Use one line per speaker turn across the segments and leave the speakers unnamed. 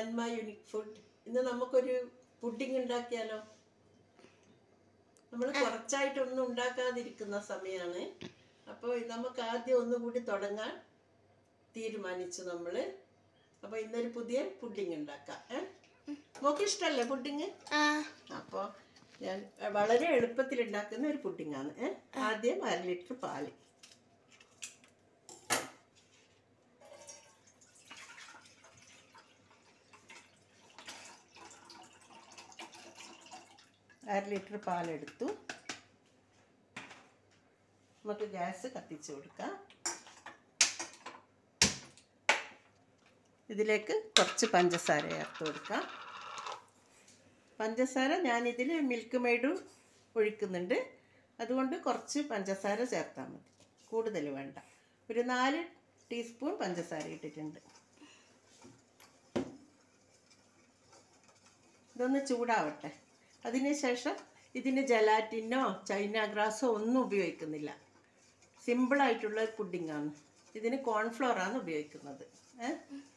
നന്മ unique food ഇന്ന് നമുക്കൊരു പുഡിംഗ് ഉണ്ടാക്കിയാലോ നമ്മൾ കുറച്ചായിട്ടൊന്നും ഉണ്ടാക്കാതിരിക്കുന്ന സമയമാണ് അപ്പോൾ നമുക്ക് ആദ്യം ഒന്നുകൂടി തുടങ്ങാൻ തീരുമാനിച്ചു നമ്മൾ അപ്പോൾ ഇന്നൊരു പുതിയ പുഡിംഗ് ഉണ്ടാക്കാം ഏ മോക്ക് ഇഷ്ടമല്ലേ പുഡിംഗ്
ആ
അപ്പോൾ ഞാൻ വളരെ എളുപ്പത്തിൽ ഉണ്ടാക്കുന്ന ഒരു പുഡിംഗാണ് ഏ ആദ്യം അര ലിറ്റർ പാല് അര ലിറ്റർ പാലെടുത്തു നമുക്ക് ഗ്യാസ് കത്തിച്ച് കൊടുക്കാം ഇതിലേക്ക് കുറച്ച് പഞ്ചസാര ചേർത്ത് കൊടുക്കാം പഞ്ചസാര ഞാനിതിൽ മിൽക്ക് മെയ്ഡും ഒഴിക്കുന്നുണ്ട് അതുകൊണ്ട് കുറച്ച് പഞ്ചസാര ചേർത്താൽ മതി കൂടുതൽ വേണ്ട ഒരു നാല് ടീസ്പൂൺ പഞ്ചസാര ഇട്ടിട്ടുണ്ട് ഇതൊന്ന് ചൂടാവട്ടെ അതിനുശേഷം ഇതിന് ജലാറ്റിനോ ചൈന ഗ്രാസോ ഒന്നും ഉപയോഗിക്കുന്നില്ല സിമ്പിളായിട്ടുള്ള ഒരു പുഡിങ്ങാണ് ഇതിന് കോൺഫ്ലോറാണ് ഉപയോഗിക്കുന്നത് ഏഹ്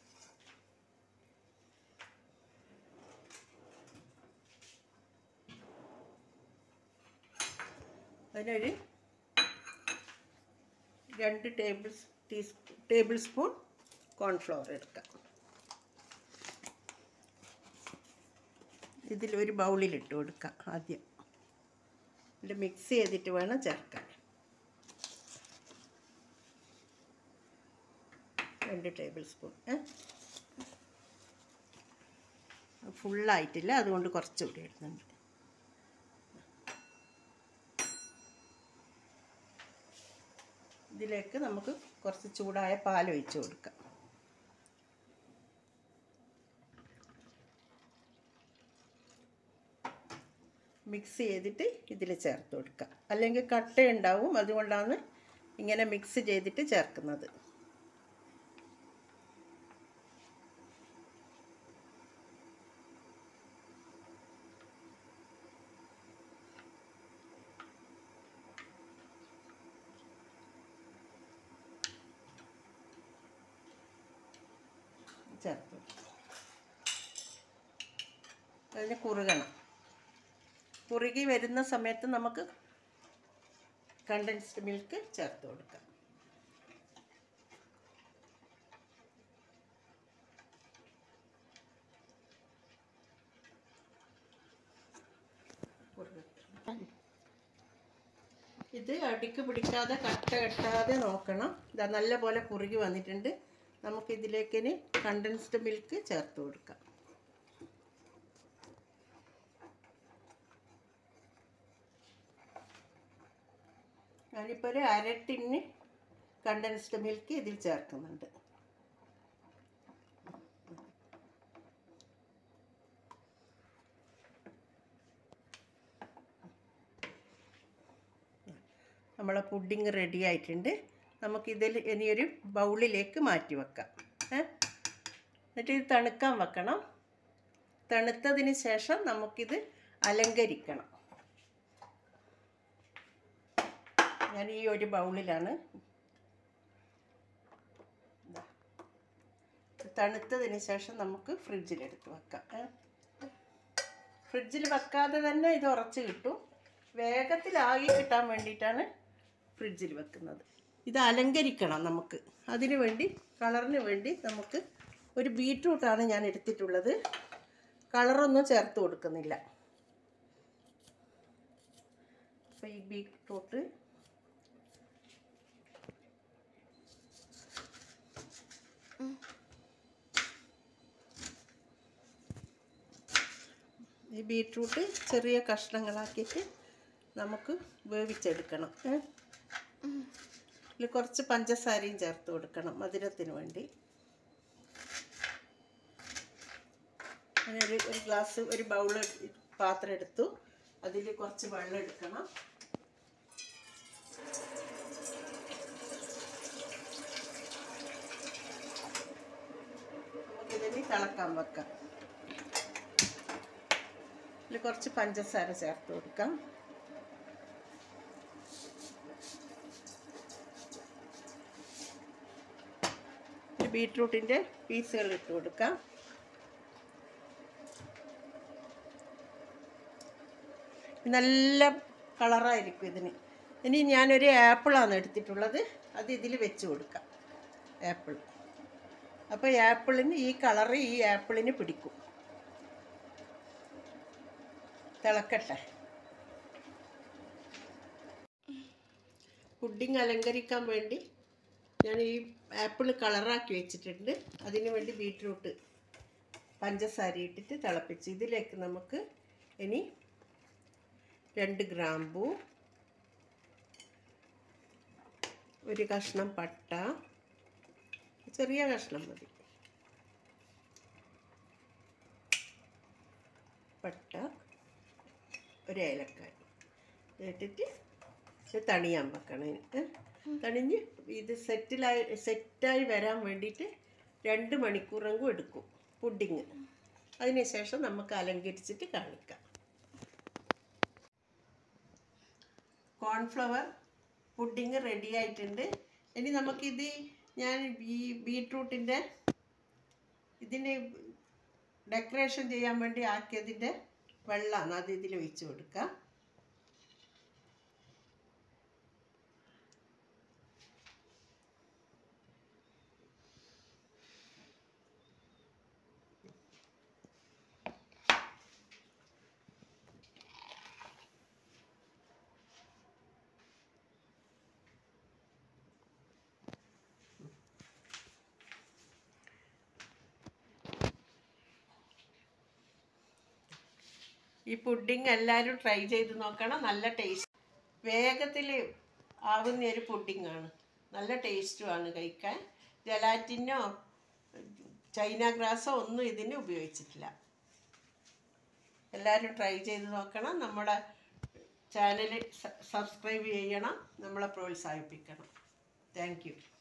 അതിനൊരു രണ്ട് table teaspoon table spoon cornflour എടുക്കാം ഇതിലൊരു ബൗളിലിട്ട് കൊടുക്കാം ആദ്യം എന്നിട്ട് മിക്സ് ചെയ്തിട്ട് വേണം ചേർക്കാൻ രണ്ട് ടേബിൾ സ്പൂൺ ഫുള്ളായിട്ടില്ല അതുകൊണ്ട് കുറച്ചുകൂടി ഇടുന്നുണ്ട് ഇതിലേക്ക് നമുക്ക് കുറച്ച് ചൂടായ പാൽ ഒഴിച്ച് കൊടുക്കാം മിക്സ് ചെയ്തിട്ട് ഇതിൽ ചേർത്ത് കൊടുക്കാം അല്ലെങ്കിൽ കട്ടയുണ്ടാവും അതുകൊണ്ടാണ് ഇങ്ങനെ മിക്സ് ചെയ്തിട്ട് ചേർക്കുന്നത് ചേർത്ത് കൊടുക്കാം. അതിന് കുറുകണം കുറുകി വരുന്ന സമയത്ത് നമുക്ക് കണ്ടൻസ്ഡ് മിൽക്ക് ചേർത്ത് കൊടുക്കാം കുറുകട്ടെ. ഇത് അടിക്ക് പിടിക്കാതെ കട്ട കെട്ടാതെ നോക്കണം ഇതാ നല്ല പോലെ കുറുകി വന്നിട്ടുണ്ട് നമുക്ക് ഇതിലേക്ക് കണ്ടൻസ്ഡ് മിൽക്ക് ചേർത്ത് കൊടുക്കാം ഞാനിപ്പോൾ ഒരു അര ടിന്ന് കണ്ടൻസ്ഡ് മിൽക്ക് ഇതിൽ ചേർക്കുന്നുണ്ട് നമ്മളെ പുഡിങ് റെഡി ആയിട്ടുണ്ട് നമുക്കിതിൽ ഇനിയൊരു ബൗളിലേക്ക് മാറ്റി വെക്കാം ഏ എന്നിട്ട് ഇത് തണുക്കാൻ വെക്കണം തണുത്തതിന് ശേഷം നമുക്കിത് അലങ്കരിക്കണം ഞാൻ ഈ ഒരു ബൗളിലാണ് ഇതാ. തണുത്തതിന് ശേഷം നമുക്ക് ഫ്രിഡ്ജിലെടുത്ത് വെക്കാം ഏ. ഫ്രിഡ്ജിൽ വെക്കാതെ തന്നെ ഇത് ഉറച്ച് കിട്ടും വേഗത്തിലാകി കിട്ടാൻ വേണ്ടിയിട്ടാണ് ഫ്രിഡ്ജിൽ വെക്കുന്നത് ഇത് അലങ്കരിക്കണം നമുക്ക് അതിനു വേണ്ടി കളറിന് വേണ്ടി നമുക്ക് ഒരു ബീട്രൂട്ടാണ് ഞാൻ എടുത്തിട്ടുള്ളത് കളറൊന്നും ചേർത്ത് കൊടുക്കുന്നില്ല അപ്പോൾ ഈ ബീട്രൂട്ട് ഈ ബീട്രൂട്ട് ചെറിയ കഷ്ണങ്ങളാക്കിയിട്ട് നമുക്ക് വേവിച്ചെടുക്കണം ഏ? ഇതിൽ കുറച്ച് പഞ്ചസാരയും ചേർത്ത് കൊടുക്കണം മധുരത്തിന് വേണ്ടി അങ്ങനെ ഒരു ഒരു ഗ്ലാസ് ഒരു ബൗൾ പാത്രം എടുത്തു അതിൽ കുറച്ച് വെള്ളം എടുക്കണം നമുക്കിതിന് തിളക്കാൻ വെക്കാം ഇതിൽ കുറച്ച് പഞ്ചസാര ചേർത്ത് കൊടുക്കാം ബീട്രൂട്ടിൻ്റെ പീസുകൾ ഇട്ട് കൊടുക്കാം നല്ല കളറായിരിക്കും ഇതിന് ഇനി ഞാനൊരു ആപ്പിളാണ് എടുത്തിട്ടുള്ളത് അത് ഇതിൽ വെച്ച് കൊടുക്കാം ആപ്പിൾ അപ്പോൾ ആപ്പിളിന് ഈ കളറ് ഈ ആപ്പിളിന് പിടിക്കും തിളക്കട്ടെ പുഡിങ് അലങ്കരിക്കാൻ വേണ്ടി ഞാൻ ഈ ആപ്പിൾ കളറാക്കി വെച്ചിട്ടുണ്ട് അതിന് വേണ്ടി ബീട്രൂട്ട് പഞ്ചസാര ഇട്ടിട്ട് തിളപ്പിച്ച് ഇതിലേക്ക് നമുക്ക് ഇനി രണ്ട് ഗ്രാമ്പൂ ഒരു കഷ്ണം പട്ട ചെറിയ കഷ്ണം മതി പട്ട ഒരു ഏലക്കായ ഇട്ടിട്ട് ഇത് തണിയാൻ വെക്കണം ഏ? തണിഞ്ഞ് ഇത് സെറ്റിലായി സെറ്റായി വരാൻ വേണ്ടിയിട്ട് രണ്ട് മണിക്കൂറെങ്കിലും എടുക്കും പുഡിങ് അതിനുശേഷം നമുക്ക് അലങ്കരിച്ചിട്ട് കാണിക്കാം കോൺഫ്ലവർ പുഡിങ് റെഡി ആയിട്ടുണ്ട് ഇനി നമുക്കിത് ഞാൻ ഈ ബീട്രൂട്ടിൻ്റെ ഇതിന് ഡെക്കറേഷൻ ചെയ്യാൻ വേണ്ടി ആക്കിയതിൻ്റെ വെള്ളമാണ് അത് ഇതിൽ ഒഴിച്ച് കൊടുക്കാം ഈ പുഡിങ് എല്ലാവരും ട്രൈ ചെയ്ത് നോക്കണം നല്ല ടേസ്റ്റ് വേഗത്തിൽ ആവുന്ന ഒരു പുഡിങ്ങാണ് നല്ല ടേസ്റ്റുമാണ് കഴിക്കാൻ ജലാറ്റിനോ ചൈന ഗ്രാസോ ഒന്നും ഇതിന് ഉപയോഗിച്ചിട്ടില്ല എല്ലാവരും ട്രൈ ചെയ്ത് നോക്കണം നമ്മുടെ ചാനൽ സബ്സ്ക്രൈബ് ചെയ്യണം നമ്മളെ പ്രോത്സാഹിപ്പിക്കണം താങ്ക് യു